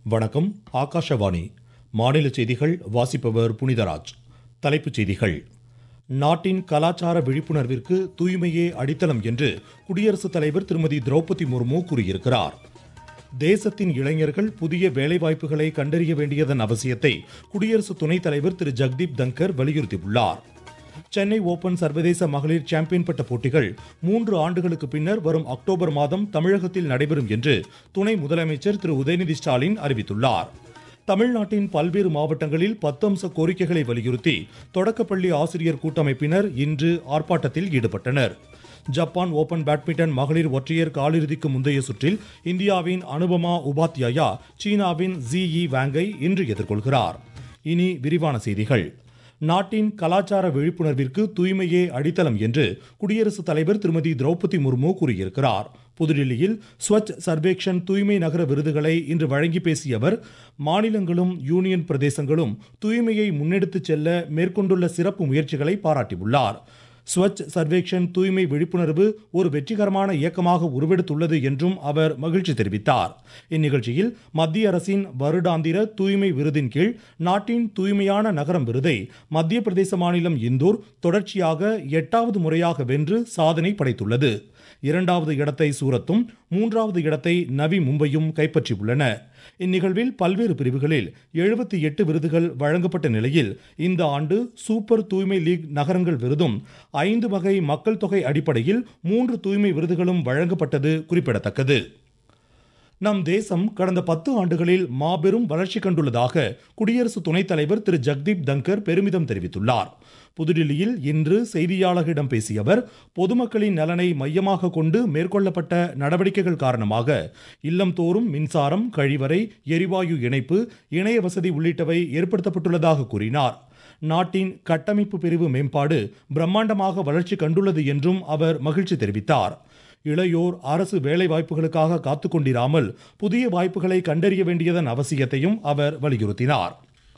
வணக்கம் ஆகாஷவாணி மாநில செய்திகள் வாசிப்பவர் புனிதராஜ் தலைப்புச் செய்திகள் நாட்டின் கலாச்சார விழிப்புணர்விற்கு தூய்மையே அடித்தளம் என்று குடியரசுத் தலைவர் திருமதி திரௌபதி முர்மு கூறியிருக்கிறார் தேசத்தின் இளைஞர்கள் புதிய வேலைவாய்ப்புகளை கண்டறிய வேண்டியதன் அவசியத்தை குடியரசு துணைத் தலைவர் திரு ஜக்தீப் தங்கர் வலியுறுத்தியுள்ளார் சென்னை ஓபன் சர்வதேச மகளிர் சாம்பியன் பட்ட போட்டிகள் மூன்று ஆண்டுகளுக்கு பின்னர் வரும் அக்டோபர் மாதம் தமிழகத்தில் நடைபெறும் என்று துணை முதலமைச்சர் திரு உதயநிதி ஸ்டாலின் அறிவித்துள்ளார் தமிழ்நாட்டின் பல்வேறு மாவட்டங்களில் பத்து அம்ச கோரிக்கைகளை வலியுறுத்தி தொடக்கப்பள்ளி ஆசிரியர் கூட்டமைப்பினர் இன்று ஆர்ப்பாட்டத்தில் ஈடுபட்டனர் ஜப்பான் ஓபன் பேட்மிண்டன் மகளிர் ஒற்றையர் காலிறுதிக்கு முந்தைய சுற்றில் இந்தியாவின் அனுபமா உபாத்யாயா சீனாவின் ஜி இ வாங்கை இன்று எதிர்கொள்கிறார் இனி விரிவான செய்திகள் நாட்டின் கலாச்சார விழிப்புணர்விற்கு தூய்மையே அடித்தளம் என்று குடியரசுத் தலைவர் திருமதி திரௌபதி முர்மு கூறியிருக்கிறார் புதுடில்லியில் ஸ்வச் சர்வேக்ஷன் தூய்மை நகர விருதுகளை இன்று வழங்கி பேசிய அவர் மாநிலங்களும் யூனியன் பிரதேசங்களும் தூய்மையை முன்னெடுத்துச் செல்ல மேற்கொண்டுள்ள சிறப்பு முயற்சிகளை பாராட்டியுள்ளார் ஸ்வச் சர்வேக்ஷன் தூய்மை விழிப்புணர்வு ஒரு வெற்றிகரமான இயக்கமாக உருவெடுத்துள்ளது என்றும் அவர் மகிழ்ச்சி தெரிவித்தார் இந்நிகழ்ச்சியில் மத்திய அரசின் வருடாந்திர தூய்மை விருதின் கீழ் நாட்டின் தூய்மையான நகரம் விருதை மத்திய பிரதேச மாநிலம் இந்தூர் தொடர்ச்சியாக எட்டாவது முறையாக வென்று சாதனை படைத்துள்ளது இரண்டாவது இடத்தை சூரத்தும் மூன்றாவது இடத்தை நவி மும்பையும் கைப்பற்றியுள்ளன இந்நிகழ்வில் பல்வேறு பிரிவுகளில் எழுபத்தி எட்டு விருதுகள் வழங்கப்பட்ட நிலையில் இந்த ஆண்டு சூப்பர் தூய்மை லீக் நகரங்கள் விருதும் ஐந்து வகை மக்கள் தொகை அடிப்படையில் மூன்று தூய்மை விருதுகளும் வழங்கப்பட்டது குறிப்பிடத்தக்கது நம் தேசம் கடந்த பத்து ஆண்டுகளில் மாபெரும் வளர்ச்சி கண்டுள்ளதாக குடியரசு துணைத் தலைவர் திரு ஜக்தீப் தங்கர் பெருமிதம் தெரிவித்துள்ளார் புதுடில்லியில் இன்று செய்தியாளர்களிடம் பேசிய அவர் பொதுமக்களின் நலனை மையமாக கொண்டு மேற்கொள்ளப்பட்ட நடவடிக்கைகள் காரணமாக இல்லம் தோறும் மின்சாரம் கழிவறை எரிவாயு இணைப்பு இணைய வசதி உள்ளிட்டவை ஏற்படுத்தப்பட்டுள்ளதாக கூறினார் நாட்டின் கட்டமைப்பு பிரிவு மேம்பாடு பிரம்மாண்டமாக வளர்ச்சி கண்டுள்ளது என்றும் அவர் மகிழ்ச்சி தெரிவித்தார் இளையோர் அரசு வேலை வாய்ப்புகளுக்காக காத்துக்கொண்டிராமல் புதிய வாய்ப்புகளை கண்டறிய வேண்டியதன் அவசியத்தையும் அவர் வலியுறுத்தினார்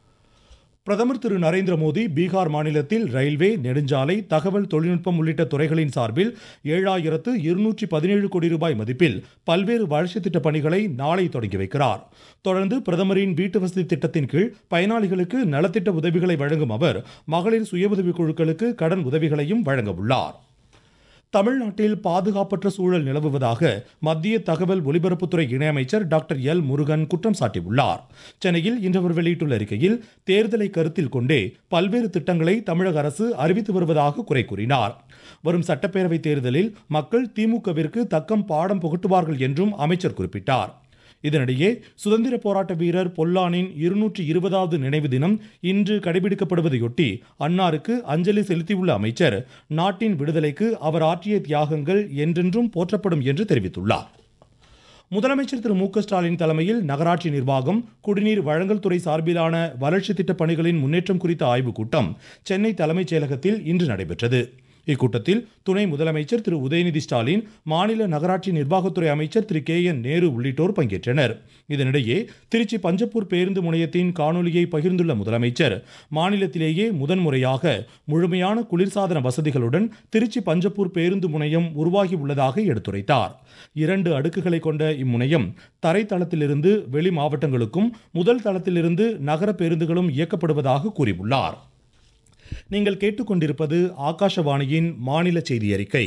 பிரதமர் திரு நரேந்திர மோடி பீகார் மாநிலத்தில் ரயில்வே நெடுஞ்சாலை தகவல் தொழில்நுட்பம் உள்ளிட்ட துறைகளின் சார்பில் ஏழாயிரத்து இருநூற்றி பதினேழு கோடி ரூபாய் மதிப்பில் பல்வேறு வளர்ச்சி திட்ட பணிகளை நாளை தொடங்கி வைக்கிறார் தொடர்ந்து பிரதமரின் வீட்டு வசதி திட்டத்தின் கீழ் பயனாளிகளுக்கு நலத்திட்ட உதவிகளை வழங்கும் அவர் மகளிர் சுய உதவிக் குழுக்களுக்கு கடன் உதவிகளையும் வழங்க உள்ளார் தமிழ்நாட்டில் பாதுகாப்பற்ற சூழல் நிலவுவதாக மத்திய தகவல் ஒலிபரப்புத்துறை இணையமைச்சர் டாக்டர் எல் முருகன் குற்றம் சாட்டியுள்ளார் சென்னையில் இன்று அவர் வெளியிட்டுள்ள அறிக்கையில் தேர்தலை கருத்தில் கொண்டே பல்வேறு திட்டங்களை தமிழக அரசு அறிவித்து வருவதாக குறை கூறினார் வரும் சட்டப்பேரவை தேர்தலில் மக்கள் திமுகவிற்கு தக்கம் பாடம் புகட்டுவார்கள் என்றும் அமைச்சர் குறிப்பிட்டார் இதனிடையே சுதந்திர போராட்ட வீரர் பொல்லானின் இருநூற்றி இருபதாவது நினைவு தினம் இன்று கடைபிடிக்கப்படுவதையொட்டி அன்னாருக்கு அஞ்சலி செலுத்தியுள்ள அமைச்சர் நாட்டின் விடுதலைக்கு அவர் ஆற்றிய தியாகங்கள் என்றென்றும் போற்றப்படும் என்று தெரிவித்துள்ளார் முதலமைச்சர் திரு மு க ஸ்டாலின் தலைமையில் நகராட்சி நிர்வாகம் குடிநீர் வழங்கல் துறை சார்பிலான வளர்ச்சி திட்டப் பணிகளின் முன்னேற்றம் குறித்த ஆய்வுக் கூட்டம் சென்னை தலைமைச் செயலகத்தில் இன்று நடைபெற்றது இக்கூட்டத்தில் துணை முதலமைச்சர் திரு உதயநிதி ஸ்டாலின் மாநில நகராட்சி நிர்வாகத்துறை அமைச்சர் திரு கே என் நேரு உள்ளிட்டோர் பங்கேற்றனர் இதனிடையே திருச்சி பஞ்சப்பூர் பேருந்து முனையத்தின் காணொலியை பகிர்ந்துள்ள முதலமைச்சர் மாநிலத்திலேயே முதன்முறையாக முழுமையான குளிர்சாதன வசதிகளுடன் திருச்சி பஞ்சப்பூர் பேருந்து முனையம் உருவாகி உள்ளதாக எடுத்துரைத்தார் இரண்டு அடுக்குகளை கொண்ட இம்முனையம் தரைத்தளத்திலிருந்து வெளி மாவட்டங்களுக்கும் முதல் தளத்திலிருந்து நகர பேருந்துகளும் இயக்கப்படுவதாக கூறியுள்ளார் நீங்கள் கேட்டுக்கொண்டிருப்பது ஆகாஷவாணியின் மாநில செய்தி அறிக்கை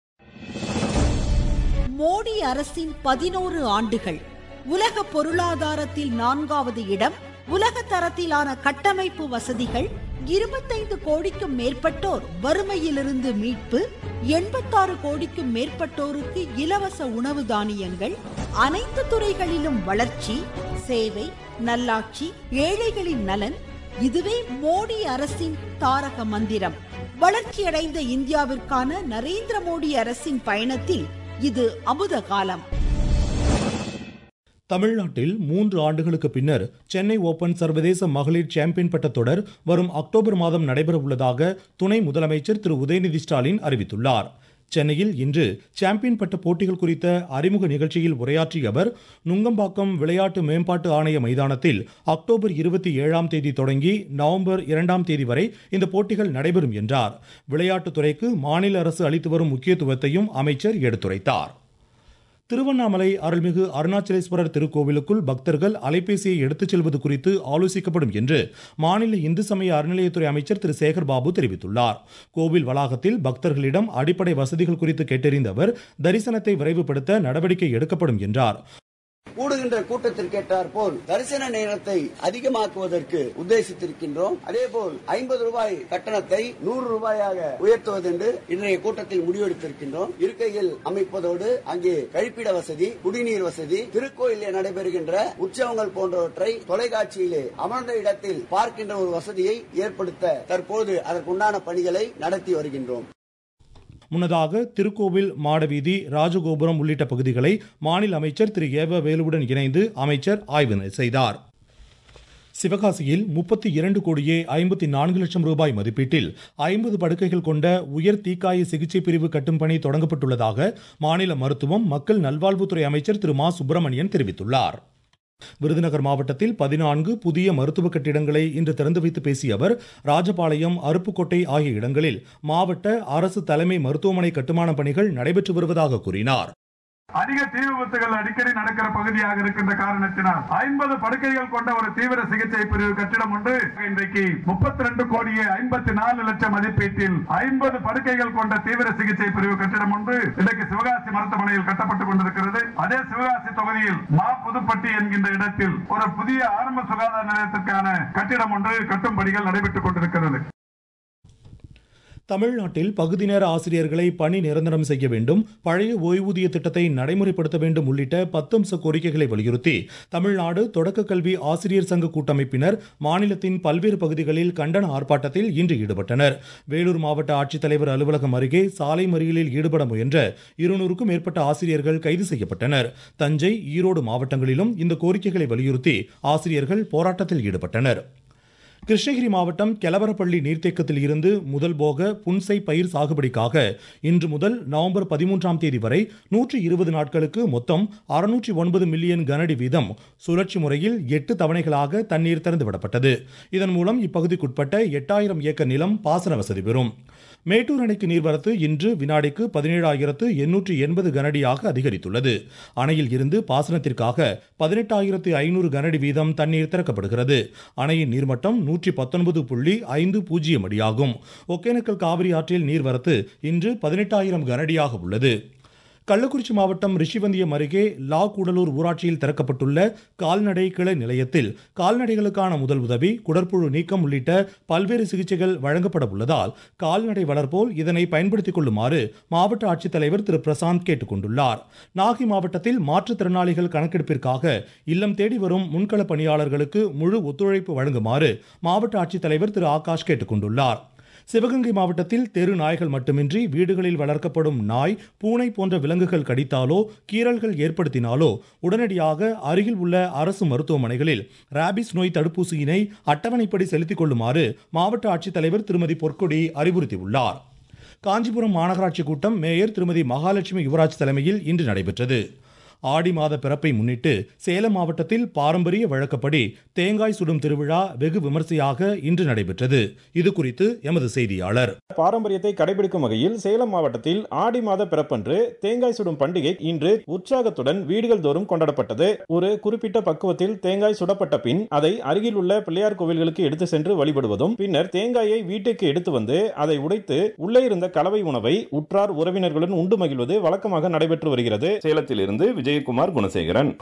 மோடி அரசின் பதினோரு ஆண்டுகள் உலக பொருளாதாரத்தில் நான்காவது இடம் உலக தரத்திலான கட்டமைப்பு வசதிகள் இருபத்தைந்து கோடிக்கும் மேற்பட்டோர் வறுமையிலிருந்து மீட்பு எண்பத்தாறு கோடிக்கும் மேற்பட்டோருக்கு இலவச உணவு தானியங்கள் அனைத்து துறைகளிலும் வளர்ச்சி சேவை நல்லாட்சி ஏழைகளின் நலன் இதுவே மோடி அரசின் தாரக மந்திரம் வளர்ச்சியடைந்த இந்தியாவிற்கான நரேந்திர மோடி அரசின் பயணத்தில் இது அமுத காலம் தமிழ்நாட்டில் மூன்று ஆண்டுகளுக்கு பின்னர் சென்னை ஓபன் சர்வதேச மகளிர் சாம்பியன் பட்ட தொடர் வரும் அக்டோபர் மாதம் நடைபெற உள்ளதாக துணை முதலமைச்சர் திரு உதயநிதி ஸ்டாலின் அறிவித்துள்ளார் சென்னையில் இன்று சாம்பியன் பட்ட போட்டிகள் குறித்த அறிமுக நிகழ்ச்சியில் உரையாற்றிய அவர் நுங்கம்பாக்கம் விளையாட்டு மேம்பாட்டு ஆணைய மைதானத்தில் அக்டோபர் இருபத்தி ஏழாம் தேதி தொடங்கி நவம்பர் இரண்டாம் தேதி வரை இந்த போட்டிகள் நடைபெறும் என்றார் விளையாட்டுத்துறைக்கு மாநில அரசு அளித்து வரும் முக்கியத்துவத்தையும் அமைச்சர் எடுத்துரைத்தார் திருவண்ணாமலை அருள்மிகு அருணாச்சலேஸ்வரர் திருக்கோவிலுக்குள் பக்தர்கள் அலைபேசியை எடுத்துச் செல்வது குறித்து ஆலோசிக்கப்படும் என்று மாநில இந்து சமய அறநிலையத்துறை அமைச்சர் திரு சேகர் பாபு தெரிவித்துள்ளார் கோவில் வளாகத்தில் பக்தர்களிடம் அடிப்படை வசதிகள் குறித்து கேட்டறிந்த அவர் தரிசனத்தை விரைவுபடுத்த நடவடிக்கை எடுக்கப்படும் என்றார் கூடுகின்ற கூட்டத்திற்கேற்றார் போல் தரிசன நேரத்தை அதிகமாக்குவதற்கு உத்தேசித்திருக்கின்றோம் அதேபோல் ஐம்பது ரூபாய் கட்டணத்தை நூறு ரூபாயாக உயர்த்துவதென்று இன்றைய கூட்டத்தில் முடிவெடுத்திருக்கின்றோம் இருக்கையில் அமைப்பதோடு அங்கே கழிப்பிட வசதி குடிநீர் வசதி திருக்கோயிலே நடைபெறுகின்ற உற்சவங்கள் போன்றவற்றை தொலைக்காட்சியிலே அமர்ந்த இடத்தில் பார்க்கின்ற ஒரு வசதியை ஏற்படுத்த தற்போது அதற்குண்டான பணிகளை நடத்தி வருகின்றோம் முன்னதாக திருக்கோவில் மாடவீதி ராஜகோபுரம் உள்ளிட்ட பகுதிகளை மாநில அமைச்சர் திரு ஏவ வேலுவுடன் இணைந்து அமைச்சர் ஆய்வு செய்தார் சிவகாசியில் முப்பத்தி இரண்டு கோடியே ஐம்பத்தி நான்கு லட்சம் ரூபாய் மதிப்பீட்டில் ஐம்பது படுக்கைகள் கொண்ட உயர் தீக்காய சிகிச்சை பிரிவு கட்டும் பணி தொடங்கப்பட்டுள்ளதாக மாநில மருத்துவம் மக்கள் நல்வாழ்வுத்துறை அமைச்சர் திரு மா சுப்பிரமணியன் தெரிவித்துள்ளார் விருதுநகர் மாவட்டத்தில் பதினான்கு புதிய மருத்துவ கட்டிடங்களை இன்று திறந்து வைத்து பேசிய அவர் ராஜபாளையம் அருப்புக்கோட்டை ஆகிய இடங்களில் மாவட்ட அரசு தலைமை மருத்துவமனை கட்டுமான பணிகள் நடைபெற்று வருவதாக கூறினார் அதிக தீ விபத்துகள் அடிக்கடி நடக்கிற பகுதியாக இருக்கின்ற காரணத்தினால் ஐம்பது படுக்கைகள் கொண்ட ஒரு தீவிர சிகிச்சை பிரிவு கட்டிடம் ஒன்று இன்றைக்கு முப்பத்தி ரெண்டு கோடியே ஐம்பத்தி நாலு லட்சம் மதிப்பீட்டில் ஐம்பது படுக்கைகள் கொண்ட தீவிர சிகிச்சை பிரிவு கட்டிடம் ஒன்று இன்றைக்கு சிவகாசி மருத்துவமனையில் கட்டப்பட்டுக் கொண்டிருக்கிறது அதே சிவகாசி தொகுதியில் மா புதுப்பட்டி என்கின்ற இடத்தில் ஒரு புதிய ஆரம்ப சுகாதார நிலையத்திற்கான கட்டிடம் ஒன்று கட்டும் பணிகள் நடைபெற்றுக் கொண்டிருக்கிறது தமிழ்நாட்டில் பகுதி நேர ஆசிரியர்களை பணி நிரந்தரம் செய்ய வேண்டும் பழைய ஓய்வூதிய திட்டத்தை நடைமுறைப்படுத்த வேண்டும் உள்ளிட்ட பத்து அம்ச கோரிக்கைகளை வலியுறுத்தி தமிழ்நாடு தொடக்க கல்வி ஆசிரியர் சங்க கூட்டமைப்பினர் மாநிலத்தின் பல்வேறு பகுதிகளில் கண்டன ஆர்ப்பாட்டத்தில் இன்று ஈடுபட்டனர் வேலூர் மாவட்ட ஆட்சித்தலைவர் அலுவலகம் அருகே சாலை மறியலில் ஈடுபட முயன்ற இருநூறுக்கும் மேற்பட்ட ஆசிரியர்கள் கைது செய்யப்பட்டனர் தஞ்சை ஈரோடு மாவட்டங்களிலும் இந்த கோரிக்கைகளை வலியுறுத்தி ஆசிரியர்கள் போராட்டத்தில் ஈடுபட்டனர் கிருஷ்ணகிரி மாவட்டம் கெலவரப்பள்ளி நீர்த்தேக்கத்தில் இருந்து முதல் போக புன்சை பயிர் சாகுபடிக்காக இன்று முதல் நவம்பர் பதிமூன்றாம் தேதி வரை நூற்றி இருபது நாட்களுக்கு மொத்தம் அறுநூற்றி ஒன்பது மில்லியன் கனஅடி வீதம் சுழற்சி முறையில் எட்டு தவணைகளாக தண்ணீர் திறந்துவிடப்பட்டது இதன் மூலம் இப்பகுதிக்குட்பட்ட எட்டாயிரம் ஏக்கர் நிலம் பாசன வசதி பெறும் மேட்டூர் அணைக்கு நீர்வரத்து இன்று வினாடிக்கு பதினேழாயிரத்து எண்ணூற்றி எண்பது கனடியாக அதிகரித்துள்ளது அணையில் இருந்து பாசனத்திற்காக பதினெட்டாயிரத்து ஐநூறு கனடி வீதம் தண்ணீர் திறக்கப்படுகிறது அணையின் நீர்மட்டம் நூற்றி பத்தொன்பது புள்ளி ஐந்து பூஜ்ஜியம் அடியாகும் ஒகேனக்கல் காவிரி ஆற்றில் நீர்வரத்து இன்று பதினெட்டாயிரம் கனடியாக உள்ளது கள்ளக்குறிச்சி மாவட்டம் ரிஷிவந்தியம் அருகே லா கூடலூர் ஊராட்சியில் திறக்கப்பட்டுள்ள கால்நடை கிளை நிலையத்தில் கால்நடைகளுக்கான முதல் உதவி குடற்புழு நீக்கம் உள்ளிட்ட பல்வேறு சிகிச்சைகள் வழங்கப்பட உள்ளதால் கால்நடை வளர்ப்போல் இதனை பயன்படுத்திக் கொள்ளுமாறு மாவட்ட ஆட்சித்தலைவர் திரு பிரசாந்த் கேட்டுக் கொண்டுள்ளார் நாகை மாவட்டத்தில் மாற்றுத்திறனாளிகள் கணக்கெடுப்பிற்காக இல்லம் தேடி வரும் முன்கள பணியாளர்களுக்கு முழு ஒத்துழைப்பு வழங்குமாறு மாவட்ட ஆட்சித்தலைவர் திரு ஆகாஷ் கேட்டுக் கொண்டுள்ளார் சிவகங்கை மாவட்டத்தில் தெரு நாய்கள் மட்டுமின்றி வீடுகளில் வளர்க்கப்படும் நாய் பூனை போன்ற விலங்குகள் கடித்தாலோ கீறல்கள் ஏற்படுத்தினாலோ உடனடியாக அருகில் உள்ள அரசு மருத்துவமனைகளில் ராபிஸ் நோய் தடுப்பூசியினை அட்டவணைப்படி செலுத்திக் கொள்ளுமாறு மாவட்ட ஆட்சித்தலைவர் திருமதி பொற்கொடி அறிவுறுத்தியுள்ளார் காஞ்சிபுரம் மாநகராட்சி கூட்டம் மேயர் திருமதி மகாலட்சுமி யுவராஜ் தலைமையில் இன்று நடைபெற்றது ஆடி மாத பிறப்பை முன்னிட்டு சேலம் மாவட்டத்தில் பாரம்பரிய வழக்கப்படி தேங்காய் சுடும் திருவிழா வெகு விமர்சையாக இன்று நடைபெற்றது இது குறித்து எமது செய்தியாளர் பாரம்பரியத்தை கடைபிடிக்கும் வகையில் சேலம் மாவட்டத்தில் ஆடி மாத பிறப்பன்று தேங்காய் சுடும் பண்டிகை இன்று உற்சாகத்துடன் வீடுகள் தோறும் கொண்டாடப்பட்டது ஒரு குறிப்பிட்ட பக்குவத்தில் தேங்காய் சுடப்பட்ட பின் அதை அருகில் உள்ள பிள்ளையார் கோவில்களுக்கு எடுத்து சென்று வழிபடுவதும் பின்னர் தேங்காயை வீட்டுக்கு எடுத்து வந்து அதை உடைத்து உள்ளே இருந்த கலவை உணவை உற்றார் உறவினர்களுடன் உண்டு மகிழ்வது வழக்கமாக நடைபெற்று வருகிறது சேலத்திலிருந்து விஜயகுமார் குணசேகரன்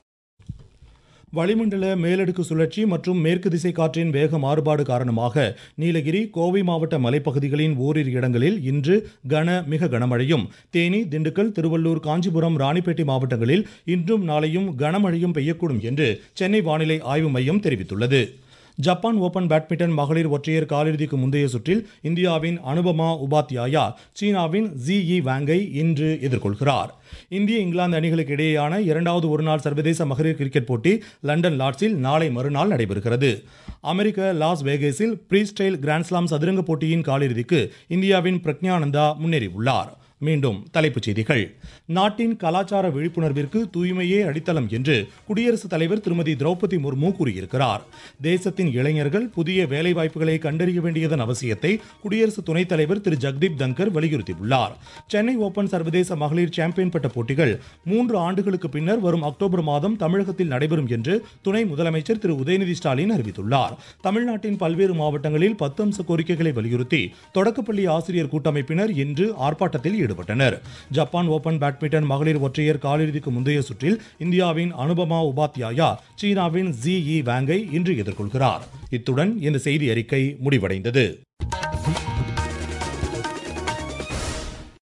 வளிமண்டல மேலடுக்கு சுழற்சி மற்றும் மேற்கு திசை காற்றின் வேக மாறுபாடு காரணமாக நீலகிரி கோவை மாவட்ட மலைப்பகுதிகளின் ஓரிரு இடங்களில் இன்று கன மிக கனமழையும் தேனி திண்டுக்கல் திருவள்ளூர் காஞ்சிபுரம் ராணிப்பேட்டை மாவட்டங்களில் இன்றும் நாளையும் கனமழையும் பெய்யக்கூடும் என்று சென்னை வானிலை ஆய்வு மையம் தெரிவித்துள்ளது ஜப்பான் ஓபன் பேட்மிண்டன் மகளிர் ஒற்றையர் காலிறுதிக்கு முந்தைய சுற்றில் இந்தியாவின் அனுபமா உபாத்யாயா சீனாவின் ஜி இ வாங்கை இன்று எதிர்கொள்கிறார் இந்திய இங்கிலாந்து அணிகளுக்கு இடையேயான இரண்டாவது ஒருநாள் சர்வதேச மகளிர் கிரிக்கெட் போட்டி லண்டன் லார்ட்ஸில் நாளை மறுநாள் நடைபெறுகிறது அமெரிக்க லாஸ் வேகஸில் பிரீ ஸ்டைல் கிராண்ட்ஸ்லாம் சதுரங்க போட்டியின் காலிறுதிக்கு இந்தியாவின் பிரக்ஞானந்தா முன்னேறியுள்ளார் மீண்டும் தலைப்புச் செய்திகள் நாட்டின் கலாச்சார விழிப்புணர்விற்கு தூய்மையே அடித்தளம் என்று குடியரசுத் தலைவர் திருமதி திரௌபதி முர்மு கூறியிருக்கிறார் தேசத்தின் இளைஞர்கள் புதிய வேலைவாய்ப்புகளை கண்டறிய வேண்டியதன் அவசியத்தை குடியரசு துணைத் தலைவர் திரு ஜக்தீப் தங்கர் வலியுறுத்தியுள்ளார் சென்னை ஓபன் சர்வதேச மகளிர் சாம்பியன் பட்ட போட்டிகள் மூன்று ஆண்டுகளுக்கு பின்னர் வரும் அக்டோபர் மாதம் தமிழகத்தில் நடைபெறும் என்று துணை முதலமைச்சர் திரு உதயநிதி ஸ்டாலின் அறிவித்துள்ளார் தமிழ்நாட்டின் பல்வேறு மாவட்டங்களில் பத்து அம்ச கோரிக்கைகளை வலியுறுத்தி தொடக்கப்பள்ளி ஆசிரியர் கூட்டமைப்பினர் இன்று ஆர்ப்பாட்டத்தில் ஈடுபட்டனர் ஜப்பான் ஓபன் பேட்மிண்டன் மகளிர் ஒற்றையர் காலிறுதிக்கு முந்தைய சுற்றில் இந்தியாவின் அனுபமா உபாத்யாயா சீனாவின் ஜி இ வாங்கை இன்று எதிர்கொள்கிறார் இத்துடன் இந்த செய்தி அறிக்கை முடிவடைந்தது